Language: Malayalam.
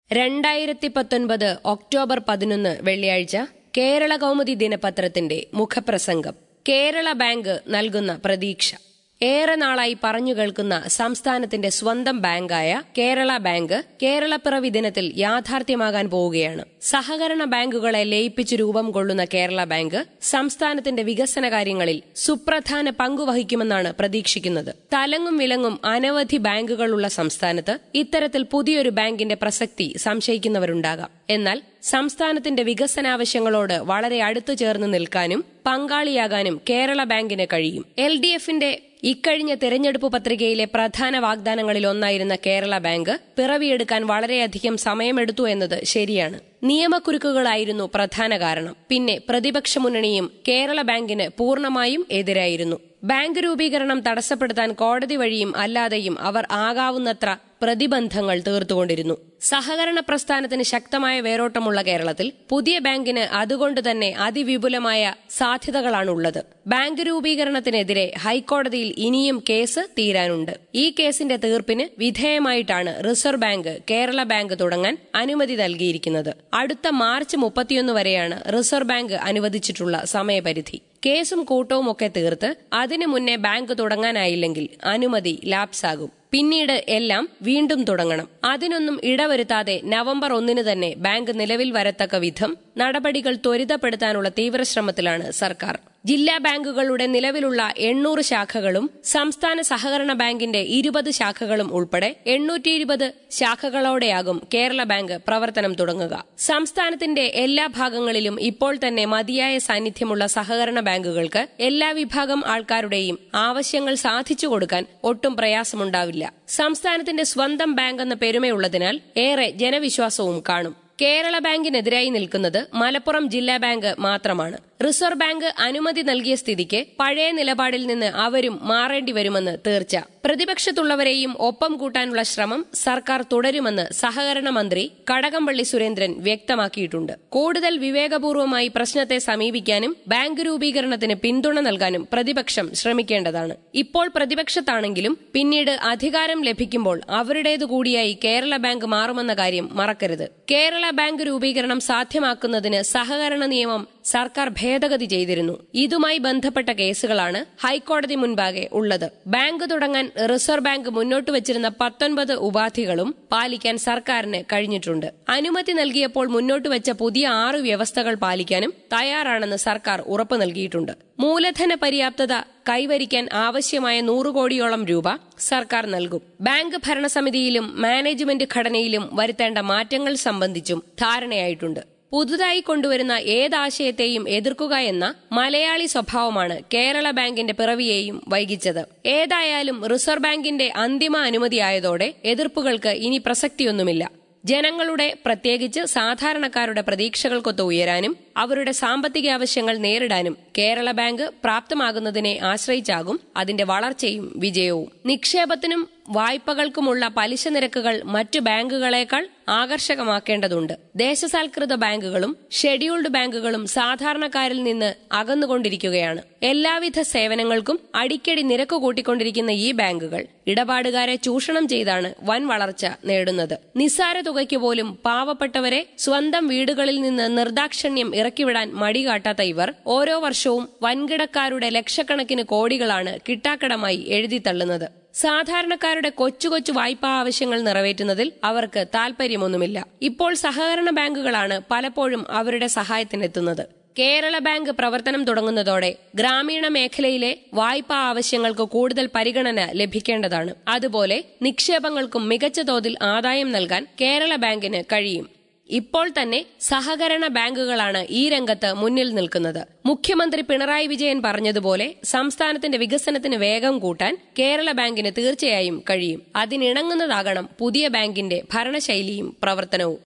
രണ്ടായിരത്തി പത്തൊൻപത് ഒക്ടോബർ പതിനൊന്ന് വെള്ളിയാഴ്ച കേരള കൗമുദി ദിനപത്രത്തിന്റെ മുഖപ്രസംഗം കേരള ബാങ്ക് നൽകുന്ന പ്രതീക്ഷ ഏറെ നാളായി പറഞ്ഞു കേൾക്കുന്ന സംസ്ഥാനത്തിന്റെ സ്വന്തം ബാങ്കായ കേരള ബാങ്ക് കേരളപ്പിറവി ദിനത്തിൽ യാഥാർത്ഥ്യമാകാൻ പോവുകയാണ് സഹകരണ ബാങ്കുകളെ ലയിപ്പിച്ച് രൂപം കൊള്ളുന്ന കേരള ബാങ്ക് സംസ്ഥാനത്തിന്റെ വികസന കാര്യങ്ങളിൽ സുപ്രധാന പങ്കുവഹിക്കുമെന്നാണ് പ്രതീക്ഷിക്കുന്നത് തലങ്ങും വിലങ്ങും അനവധി ബാങ്കുകളുള്ള സംസ്ഥാനത്ത് ഇത്തരത്തിൽ പുതിയൊരു ബാങ്കിന്റെ പ്രസക്തി സംശയിക്കുന്നവരുണ്ടാകാം എന്നാൽ സംസ്ഥാനത്തിന്റെ വികസനാവശ്യങ്ങളോട് വളരെ അടുത്തു ചേർന്ന് നിൽക്കാനും പങ്കാളിയാകാനും കേരള ബാങ്കിന് കഴിയും എൽ ഡി എഫിന്റെ ഇക്കഴിഞ്ഞ തെരഞ്ഞെടുപ്പ് പത്രികയിലെ പ്രധാന വാഗ്ദാനങ്ങളിൽ ഒന്നായിരുന്ന കേരള ബാങ്ക് പിറവിയെടുക്കാൻ വളരെയധികം സമയമെടുത്തു എന്നത് ശരിയാണ് നിയമക്കുരുക്കുകളായിരുന്നു പ്രധാന കാരണം പിന്നെ പ്രതിപക്ഷ മുന്നണിയും കേരള ബാങ്കിന് പൂർണ്ണമായും എതിരായിരുന്നു ബാങ്ക് രൂപീകരണം തടസ്സപ്പെടുത്താൻ കോടതി വഴിയും അല്ലാതെയും അവർ ആകാവുന്നത്ര പ്രതിബന്ധങ്ങൾ തീർത്തുകൊണ്ടിരുന്നു സഹകരണ പ്രസ്ഥാനത്തിന് ശക്തമായ വേരോട്ടമുള്ള കേരളത്തിൽ പുതിയ ബാങ്കിന് അതുകൊണ്ട് തന്നെ അതിവിപുലമായ സാധ്യതകളാണുള്ളത് ബാങ്ക് രൂപീകരണത്തിനെതിരെ ഹൈക്കോടതിയിൽ ഇനിയും കേസ് തീരാനുണ്ട് ഈ കേസിന്റെ തീർപ്പിന് വിധേയമായിട്ടാണ് റിസർവ് ബാങ്ക് കേരള ബാങ്ക് തുടങ്ങാൻ അനുമതി നൽകിയിരിക്കുന്നത് അടുത്ത മാർച്ച് മുപ്പത്തിയൊന്ന് വരെയാണ് റിസർവ് ബാങ്ക് അനുവദിച്ചിട്ടുള്ള സമയപരിധി കേസും കൂട്ടവും ഒക്കെ തീർത്ത് അതിനു മുന്നേ ബാങ്ക് തുടങ്ങാനായില്ലെങ്കിൽ അനുമതി ലാപ്സാകും പിന്നീട് എല്ലാം വീണ്ടും തുടങ്ങണം അതിനൊന്നും ഇടവരുത്താതെ നവംബർ ഒന്നിന് തന്നെ ബാങ്ക് നിലവിൽ വരത്തക്ക വിധം നടപടികൾ ത്വരിതപ്പെടുത്താനുള്ള തീവ്രശ്രമത്തിലാണ് സർക്കാർ ജില്ലാ ബാങ്കുകളുടെ നിലവിലുള്ള എണ്ണൂറ് ശാഖകളും സംസ്ഥാന സഹകരണ ബാങ്കിന്റെ ഇരുപത് ശാഖകളും ഉൾപ്പെടെ എണ്ണൂറ്റി ഇരുപത് ശാഖകളോടെയാകും കേരള ബാങ്ക് പ്രവർത്തനം തുടങ്ങുക സംസ്ഥാനത്തിന്റെ എല്ലാ ഭാഗങ്ങളിലും ഇപ്പോൾ തന്നെ മതിയായ സാന്നിധ്യമുള്ള സഹകരണ ബാങ്കുകൾക്ക് എല്ലാ വിഭാഗം ആൾക്കാരുടെയും ആവശ്യങ്ങൾ സാധിച്ചു കൊടുക്കാൻ ഒട്ടും പ്രയാസമുണ്ടാവില്ല സംസ്ഥാനത്തിന്റെ സ്വന്തം ബാങ്ക് എന്ന പെരുമയുള്ളതിനാൽ ഏറെ ജനവിശ്വാസവും കാണും കേരള ബാങ്കിനെതിരായി നിൽക്കുന്നത് മലപ്പുറം ജില്ലാ ബാങ്ക് മാത്രമാണ് റിസർവ് ബാങ്ക് അനുമതി നൽകിയ സ്ഥിതിക്ക് പഴയ നിലപാടിൽ നിന്ന് അവരും മാറേണ്ടി വരുമെന്ന് തീർച്ച പ്രതിപക്ഷത്തുള്ളവരെയും ഒപ്പം കൂട്ടാനുള്ള ശ്രമം സർക്കാർ തുടരുമെന്ന് സഹകരണ മന്ത്രി കടകംപള്ളി സുരേന്ദ്രൻ വ്യക്തമാക്കിയിട്ടുണ്ട് കൂടുതൽ വിവേകപൂർവമായി പ്രശ്നത്തെ സമീപിക്കാനും ബാങ്ക് രൂപീകരണത്തിന് പിന്തുണ നൽകാനും പ്രതിപക്ഷം ശ്രമിക്കേണ്ടതാണ് ഇപ്പോൾ പ്രതിപക്ഷത്താണെങ്കിലും പിന്നീട് അധികാരം ലഭിക്കുമ്പോൾ അവരുടേതു കൂടിയായി കേരള ബാങ്ക് മാറുമെന്ന കാര്യം മറക്കരുത് കേരള ബാങ്ക് രൂപീകരണം സാധ്യമാക്കുന്നതിന് സഹകരണ നിയമം സർക്കാർ ഭേദഗതി ചെയ്തിരുന്നു ഇതുമായി ബന്ധപ്പെട്ട കേസുകളാണ് ഹൈക്കോടതി മുൻപാകെ ഉള്ളത് ബാങ്ക് തുടങ്ങാൻ റിസർവ് ബാങ്ക് മുന്നോട്ട് വച്ചിരുന്ന പത്തൊൻപത് ഉപാധികളും പാലിക്കാൻ സർക്കാരിന് കഴിഞ്ഞിട്ടുണ്ട് അനുമതി നൽകിയപ്പോൾ മുന്നോട്ട് വെച്ച പുതിയ ആറ് വ്യവസ്ഥകൾ പാലിക്കാനും തയ്യാറാണെന്ന് സർക്കാർ ഉറപ്പു നൽകിയിട്ടുണ്ട് മൂലധന പര്യാപ്തത കൈവരിക്കാൻ ആവശ്യമായ നൂറ് കോടിയോളം രൂപ സർക്കാർ നൽകും ബാങ്ക് ഭരണസമിതിയിലും മാനേജ്മെന്റ് ഘടനയിലും വരുത്തേണ്ട മാറ്റങ്ങൾ സംബന്ധിച്ചും ധാരണയായിട്ടുണ്ട് പുതുതായി കൊണ്ടുവരുന്ന ഏതാശയത്തെയും എതിർക്കുക എന്ന മലയാളി സ്വഭാവമാണ് കേരള ബാങ്കിന്റെ പിറവിയെയും വൈകിച്ചത് ഏതായാലും റിസർവ് ബാങ്കിന്റെ അന്തിമ അനുമതിയായതോടെ എതിർപ്പുകൾക്ക് ഇനി പ്രസക്തിയൊന്നുമില്ല ജനങ്ങളുടെ പ്രത്യേകിച്ച് സാധാരണക്കാരുടെ പ്രതീക്ഷകൾക്കൊത്ത് ഉയരാനും അവരുടെ സാമ്പത്തിക ആവശ്യങ്ങൾ നേരിടാനും കേരള ബാങ്ക് പ്രാപ്തമാകുന്നതിനെ ആശ്രയിച്ചാകും അതിന്റെ വളർച്ചയും വിജയവും നിക്ഷേപത്തിനും വായ്പകൾക്കുമുള്ള പലിശ നിരക്കുകൾ മറ്റു ബാങ്കുകളേക്കാൾ ആകർഷകമാക്കേണ്ടതുണ്ട് ദേശസാൽകൃത ബാങ്കുകളും ഷെഡ്യൂൾഡ് ബാങ്കുകളും സാധാരണക്കാരിൽ നിന്ന് അകന്നുകൊണ്ടിരിക്കുകയാണ് എല്ലാവിധ സേവനങ്ങൾക്കും അടിക്കടി നിരക്ക് കൂട്ടിക്കൊണ്ടിരിക്കുന്ന ഈ ബാങ്കുകൾ ഇടപാടുകാരെ ചൂഷണം ചെയ്താണ് വൻ വളർച്ച നേടുന്നത് നിസ്സാര തുകയ്ക്ക് പോലും പാവപ്പെട്ടവരെ സ്വന്തം വീടുകളിൽ നിന്ന് നിർദാക്ഷിണ്യം ഇറക്കിവിടാൻ മടികാട്ടാത്ത ഇവർ ഓരോ വർഷവും വൻകിടക്കാരുടെ ലക്ഷക്കണക്കിന് കോടികളാണ് കിട്ടാക്കടമായി എഴുതിത്തള്ളുന്നത് സാധാരണക്കാരുടെ കൊച്ചു കൊച്ചു വായ്പാ ആവശ്യങ്ങൾ നിറവേറ്റുന്നതിൽ അവർക്ക് താൽപര്യമൊന്നുമില്ല ഇപ്പോൾ സഹകരണ ബാങ്കുകളാണ് പലപ്പോഴും അവരുടെ സഹായത്തിനെത്തുന്നത് കേരള ബാങ്ക് പ്രവർത്തനം തുടങ്ങുന്നതോടെ ഗ്രാമീണ മേഖലയിലെ വായ്പാ ആവശ്യങ്ങൾക്ക് കൂടുതൽ പരിഗണന ലഭിക്കേണ്ടതാണ് അതുപോലെ നിക്ഷേപങ്ങൾക്കും മികച്ച തോതിൽ ആദായം നൽകാൻ കേരള ബാങ്കിന് കഴിയും ഇപ്പോൾ തന്നെ സഹകരണ ബാങ്കുകളാണ് ഈ രംഗത്ത് മുന്നിൽ നിൽക്കുന്നത് മുഖ്യമന്ത്രി പിണറായി വിജയൻ പറഞ്ഞതുപോലെ സംസ്ഥാനത്തിന്റെ വികസനത്തിന് വേഗം കൂട്ടാൻ കേരള ബാങ്കിന് തീർച്ചയായും കഴിയും അതിനിണങ്ങുന്നതാകണം പുതിയ ബാങ്കിന്റെ ഭരണശൈലിയും പ്രവർത്തനവും